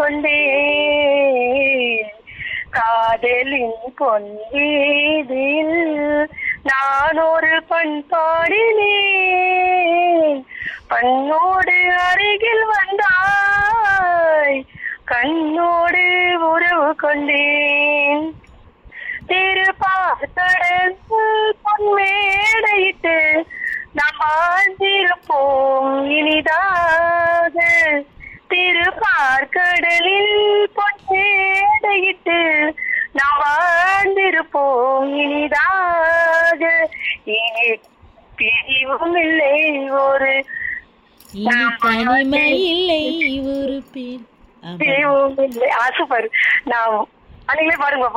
கொண்டேன் காதலின் பொன்வீதியில் நான் ஒரு பண் பாடினேன் பண்ணோடு அருகில் வந்தாய் கண்ணோடு உறவு கொண்டேன் திருப்பாக்கடல் பொன்மேடையிட்டு நாம் வாழ்ந்திருப்போம் இனிதாக திருப்பார்கடலில் பொன்மேடையிட்டு நாம் வாழ்ந்திருப்போம் இனிதாக இனி பிரிவும் இல்லை ஒரு இனி தனிமை இல்லை ஒரு பேர் ஆமா. பிரிவும் இல்லை ஆ சூப்பர் நான் நீங்களே பாருங்க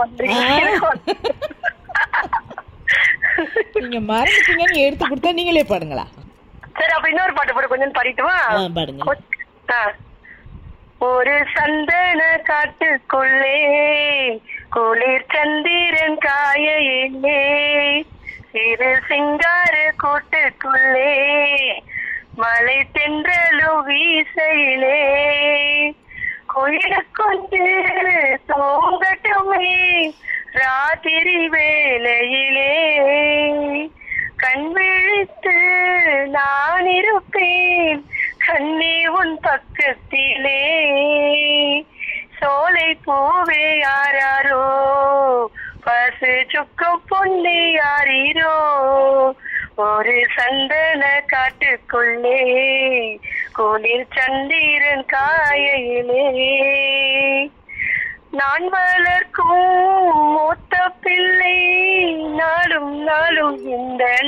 நீங்க மறந்துட்டீங்கன்னு எடுத்து கொடுத்தா நீங்களே பாடுங்களா சரி அப்ப இன்னொரு பாட்டு போட்டு கொஞ்சம் பாடிட்டுமா ஆ, பாடுங்க ஆ. ஒரு சந்தன காட்டுக்குள்ளே குளிர் சந்திரன் காயையிலே சிறு சிங்கார கூட்டுக்குள்ளே மலை தென்றலும் வீசையிலே குயிலுக்கொண்டு தூங்கட்டுமே ராத்திரி வேளையிலே கண் விழித்து நான் இருப்பேன் கண்ணி உன் பக்கத்திலே சோலை பூவே யாராரோ பசு சுக்கம் பொன்னி யாரீரோ ஒரு சந்தன காட்டுக்குள்ளே குளிர் சந்திரன் காயையிலே நான் வளர்க்கும் மூத்த பிள்ளை நாளும் நாளும் இந்த